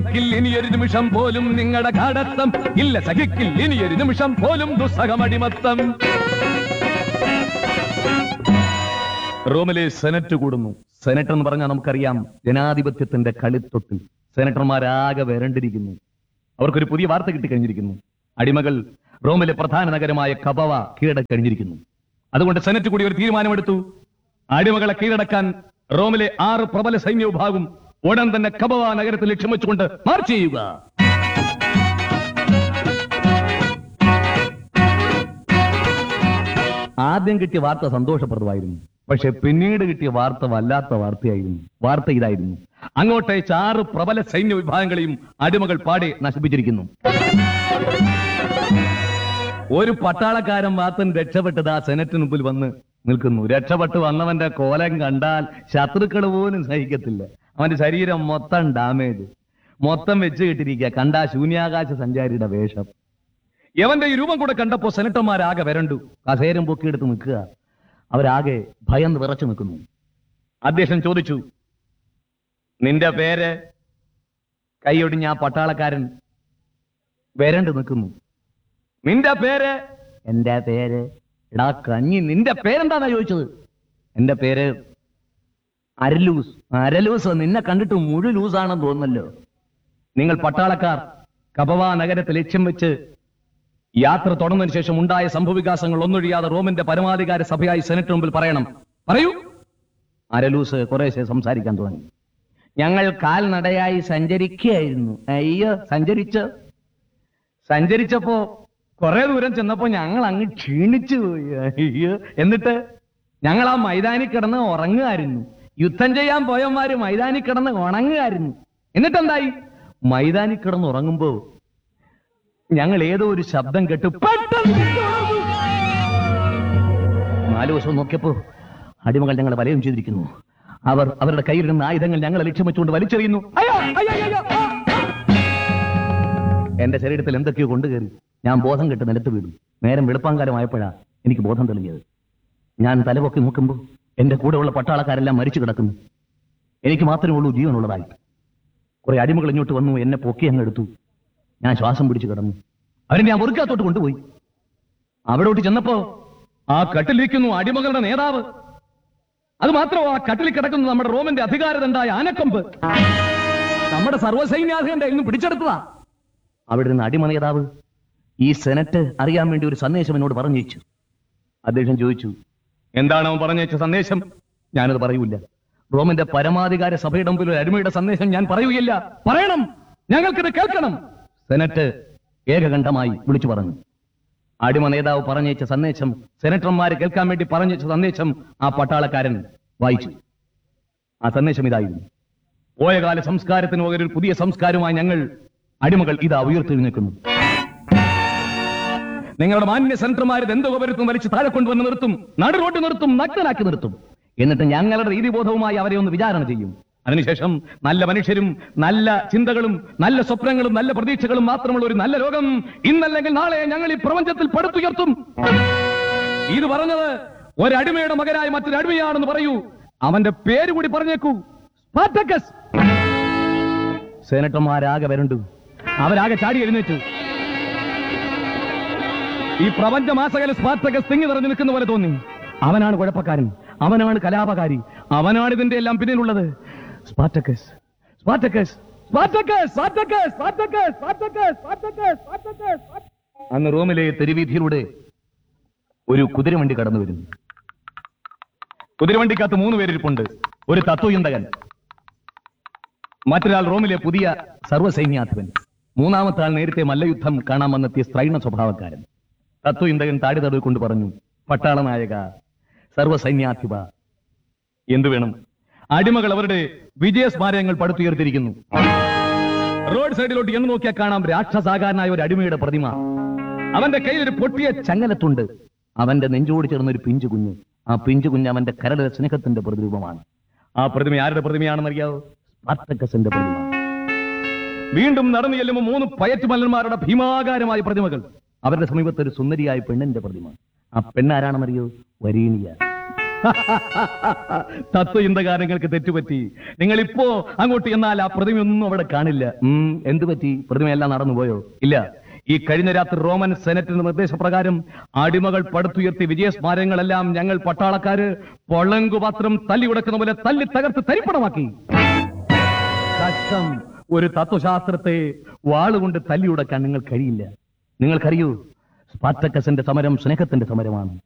സഹിക്കിൽ ഇനിയൊരു നിമിഷം പോലും നിങ്ങളുടെ കാടത്തം ഇല്ല സഹിക്കിൽ ഇനിയൊരു നിമിഷം പോലും ദുസ്സഹമടിമത്തം റോമിലെ സെനറ്റ് കൂടുന്നു സെനറ്റ് എന്ന് പറഞ്ഞാൽ നമുക്കറിയാം ജനാധിപത്യത്തിന്റെ കളിത്തൊട്ടിൽ സെനറ്റർമാരാകെ വരണ്ടിരിക്കുന്നു അവർക്കൊരു പുതിയ വാർത്ത കിട്ടിക്കഴിഞ്ഞിരിക്കുന്നു അടിമകൾ റോമിലെ പ്രധാന നഗരമായ കബവ കീഴടക്കഴിഞ്ഞിരിക്കുന്നു അതുകൊണ്ട് സെനറ്റ് കൂടി ഒരു തീരുമാനമെടുത്തു അടിമകളെ കീഴടക്കാൻ റോമിലെ ആറ് പ്രബല സൈന്യ വിഭാഗം ഉടൻ തന്നെ കബവ നഗരത്തിൽ ലക്ഷ്യം വെച്ചുകൊണ്ട് മാർച്ച് ചെയ്യുക ആദ്യം കിട്ടിയ വാർത്ത സന്തോഷപ്രദമായിരുന്നു പക്ഷെ പിന്നീട് കിട്ടിയ വാർത്ത വല്ലാത്ത വാർത്തയായിരുന്നു വാർത്ത ഇതായിരുന്നു അങ്ങോട്ടേച്ച് ആറ് പ്രബല സൈന്യ വിഭാഗങ്ങളെയും അടിമകൾ പാടെ നശിപ്പിച്ചിരിക്കുന്നു ഒരു പട്ടാളക്കാരൻ മാത്രം രക്ഷപ്പെട്ടത് ആ സെനറ്റിന് മുമ്പിൽ വന്ന് നിൽക്കുന്നു രക്ഷപ്പെട്ട് വന്നവന്റെ കോലം കണ്ടാൽ ശത്രുക്കൾ പോലും സഹിക്കത്തില്ല അവന്റെ ശരീരം മൊത്തം ഡാമേജ് മൊത്തം വെച്ച് കിട്ടിരിക്കുക കണ്ട ശൂന്യാകാശ സഞ്ചാരിയുടെ വേഷം യവന്റെ ഈ രൂപം കൂടെ കണ്ടപ്പോ സെനറ്റർമാരാകെ വരണ്ടു കസേരം പൊക്കിയെടുത്ത് നിൽക്കുക അവരാകെ ഭയന്ന് വിറച്ചു നിൽക്കുന്നു അധ്യക്ഷൻ ചോദിച്ചു നിന്റെ പേര് കൈയൊടിഞ്ഞ ആ പട്ടാളക്കാരൻ വരണ്ട് നിൽക്കുന്നു നിന്റെ പേര് എന്റെ പേര് എടാ കഞ്ഞി നിന്റെ പേരെന്താന്നാ ചോദിച്ചത് എന്റെ പേര് അരലൂസ് അരലൂസ് നിന്നെ കണ്ടിട്ട് മുഴു ലൂസാണെന്ന് തോന്നുന്നല്ലോ നിങ്ങൾ പട്ടാളക്കാർ കപവ നഗരത്തെ ലക്ഷ്യം വെച്ച് യാത്ര തുടർന്നതിന് ശേഷം ഉണ്ടായ സംഭവവികാസങ്ങൾ ഒന്നൊഴിയാതെ റോമിന്റെ പരമാധികാര സഭയായി സെനറ്റ് മുമ്പിൽ പറയണം പറയൂ അരലൂസ് കുറേശ്ശെ സംസാരിക്കാൻ തുടങ്ങി ഞങ്ങൾ കാൽനടയായി സഞ്ചരിക്കുകയായിരുന്നു അയ്യോ സഞ്ചരിച്ച് സഞ്ചരിച്ചപ്പോ കുറെ ദൂരം ചെന്നപ്പോ ഞങ്ങൾ അങ്ങ് ക്ഷീണിച്ചു പോയി അയ്യോ എന്നിട്ട് ഞങ്ങൾ ആ മൈതാനി കിടന്ന് ഉറങ്ങുമായിരുന്നു യുദ്ധം ചെയ്യാൻ പോയന്മാര് മൈതാനി കിടന്ന് ഉണങ്ങുമായിരുന്നു എന്നിട്ടെന്തായി മൈതാനി കിടന്ന് ഉറങ്ങുമ്പോ ഞങ്ങൾ ഏതോ ഒരു ശബ്ദം കേട്ടു പെട്ടെന്ന് ഉണർന്നു. നാല് ദിവസം നോക്കിയപ്പോ അടിമകൾ ഞങ്ങളെ വലയം ചെയ്തിരിക്കുന്നു അവർ അവരുടെ കയ്യിൽ നിന്ന് ആയുധങ്ങൾ ഞങ്ങളെ ലക്ഷ്യം വെച്ചുകൊണ്ട് വലിച്ചെറിയുന്നു അയ്യോ, അയ്യോ, അയ്യോ, ആ, ആ. എന്റെ ശരീരത്തിൽ എന്തൊക്കെയോ കൊണ്ടുകയറി ഞാൻ ബോധം കെട്ട് നിലത്ത് വീണു നേരം വെളുപ്പാങ്കാലമായപ്പോഴാ എനിക്ക് ബോധം തെളിഞ്ഞത് ഞാൻ തലപൊക്കി നോക്കുമ്പോൾ എന്റെ കൂടെയുള്ള പട്ടാളക്കാരെല്ലാം മരിച്ചു കിടക്കുന്നു എനിക്ക് മാത്രമേ ഉള്ളൂ ജീവനുള്ളതായി കുറെ അടിമകൾ ഇങ്ങോട്ട് വന്നു എന്നെ പൊക്കി അങ്ങ് എടുത്തു ഞാൻ ശ്വാസം പിടിച്ചു കിടന്നു അവരെ ഞാൻ മുറുക്കകത്തോട്ട് കൊണ്ടുപോയി അവിടോട്ട് ചെന്നപ്പോ ആ കട്ടിലിരിക്കുന്നു അടിമകളുടെ നേതാവ് അത് മാത്രമോ ആ കട്ടിലിൽ കിടക്കുന്നു നമ്മുടെ റോമിന്റെ അധികാരതണ്ടായ ആനക്കൊമ്പ് നമ്മുടെ സർവ്വസൈന്യാധികന്റെ ഇന്ന് പിടിച്ചെടുത്തതാ അവിടെ നിന്ന് അടിമ നേതാവ് ഈ സെനറ്റ് അറിയാൻ വേണ്ടി ഒരു സന്ദേശം എന്നോട് പറഞ്ഞയച്ചു അദ്ദേഹം ചോദിച്ചു എന്താണ് അവൻ പറഞ്ഞയച്ച സന്ദേശം ഞാനത് പറയൂല റോമിന്റെ പരമാധികാര സഭയുടെ മുമ്പിൽ ഒരു അടിമയുടെ സന്ദേശം ഞാൻ പറയുകയില്ല പറയണം ഞങ്ങൾക്കിത് കേൾക്കണം സെനറ്റ് ഏകകണ്ഠമായി വിളിച്ചു പറഞ്ഞു അടിമ നേതാവ് പറഞ്ഞയച്ച സന്ദേശം സെനറ്റർമാര് കേൾക്കാൻ വേണ്ടി പറഞ്ഞയച്ച സന്ദേശം ആ പട്ടാളക്കാരൻ വായിച്ചു ആ സന്ദേശം ഇതായിരുന്നു പോയകാല സംസ്കാരത്തിന് പകരം ഒരു പുതിയ സംസ്കാരവുമായി ഞങ്ങൾ അടിമകൾ ഇതാ ഉയർത്തെഴുന്നേൽക്കുന്നു നിങ്ങളുടെ മാന്യ സെൻറ്റർമാർ ദന്തോപരത്തും വലിച്ച് താഴെ കൊണ്ടുവന്ന് നിർത്തും നടു റോട്ട് നിർത്തും നഗ്നനാക്കി നിർത്തും എന്നിട്ട് ഞങ്ങളുടെ രീതിബോധവുമായി അവരെ ഒന്ന് വിചാരണ ചെയ്യും അതിനുശേഷം നല്ല മനുഷ്യരും നല്ല ചിന്തകളും നല്ല സ്വപ്നങ്ങളും നല്ല പ്രതീക്ഷകളും മാത്രമുള്ള ഒരു നല്ല ലോകം ഇന്നല്ലെങ്കിൽ നാളെ ഞങ്ങൾ ഈ പ്രപഞ്ചത്തിൽ പടുത്തുയർത്തും ഇത് പറഞ്ഞത് ഒരടിമയുടെ മകനായ മറ്റൊരു അടിമയാണെന്ന് പറയൂ അവന്റെ പേര് കൂടി പറഞ്ഞേക്കൂ സ്പാർട്ടക്കസ് സെനറ്റർമാരാകെ വരണ്ടു അവരാകെ ചാടി എഴുന്നേറ്റു ഈ പ്രപഞ്ചമാസകല സ്പാർട്ടക്കസ് തിങ്ങി നിറഞ്ഞു നിൽക്കുന്ന പോലെ തോന്നി അവനാണ് കുഴപ്പക്കാരൻ അവനാണ് കലാപകാരി അവനാണ് ഇതിന്റെ എല്ലാം പിന്നിലുള്ളത് Spartacus Spartacus Spartacus Spartacus Spartacus Spartacus Spartacus Spartacus അന്ന് റോമിലെ തെരുവീഥിയിലൂടെ ഒരു കുതിരവണ്ടി കടന്നു വരുന്നു കുതിരവണ്ടിക്കകത്ത് മൂന്ന് പേരിരിപ്പുണ്ട് ഒരു തത്വചിന്തകൻ മറ്റൊരാൾ റോമിലെ പുതിയ സർവ്വസൈന്യാധിപൻ മൂന്നാമത്തെ ആൾ നേരത്തെ മല്ലയുദ്ധം കാണാൻ വന്നെത്തിയ സ്ത്രൈണ സ്വഭാവക്കാരൻ തത്വചിന്തകൻ താടി തടവ് കൊണ്ട് പറഞ്ഞു പട്ടാള നായക സർവ്വസൈന്യാധിപ എന്തു വേണം അടിമകൾ അവരുടെ വിജയസ്മാരകങ്ങൾ പടുത്തുയർത്തിരിക്കുന്നു റോഡ് സൈഡിലോട്ട് എന്ന് നോക്കിയാൽ കാണാം രാക്ഷസാകാരനായ ഒരു അടിമയുടെ പ്രതിമ അവന്റെ കയ്യിൽ ഒരു പൊട്ടിയ ചങ്ങലത്തുണ്ട് അവന്റെ നെഞ്ചോട് ചേർന്ന ഒരു പിഞ്ചു കുഞ്ഞ് ആ പിഞ്ചു കുഞ്ഞ് അവന്റെ കരളിലെ സ്നേഹത്തിന്റെ പ്രതിരൂപമാണ് ആ പ്രതിമ ആരുടെ പ്രതിമയാണെന്ന് അറിയാവോ സ്പാർട്ടക്കസിന്റെ പ്രതിമ വീണ്ടും നടന്നു ചെല്ലുമ്പോൾ മൂന്ന് പയറ്റുമല്ലന്മാരുടെ ഭീമാകാരമായ പ്രതിമകൾ അവരുടെ സമീപത്ത് ഒരു സുന്ദരിയായ പെണ്ണിന്റെ പ്രതിമ ആ പെണ്ണാരാണെന്നറിയോ വരീണിയ തത്വചിന്തകാരങ്ങൾക്ക് തെറ്റുപറ്റി നിങ്ങൾ ഇപ്പോ അങ്ങോട്ട് എന്നാൽ ആ പ്രതിമയൊന്നും അവിടെ കാണില്ല ഉം, എന്ത് പറ്റി പ്രതിമയെല്ലാം നടന്നുപോയോ ഇല്ല ഈ കഴിഞ്ഞ രാത്രി റോമൻ സെനറ്റിന്റെ നിർദ്ദേശപ്രകാരം അടിമകൾ പടുത്തുയർത്തി വിജയസ്മാരകങ്ങളെല്ലാം ഞങ്ങൾ പട്ടാളക്കാര് പൊള്ളങ്കുപാത്രം തല്ലി ഉടക്കുന്ന പോലെ തല്ലി തകർത്ത് തരിപ്പണമാക്കി കഷ്ടം ഒരു തത്വശാസ്ത്രത്തെ വാളുകൊണ്ട് തല്ലി ഉടക്കാൻ നിങ്ങൾ കഴിയില്ല നിങ്ങൾക്കറിയൂ സ്പാർട്ടക്കസിന്റെ സമരം സ്നേഹത്തിന്റെ സമരമാണ്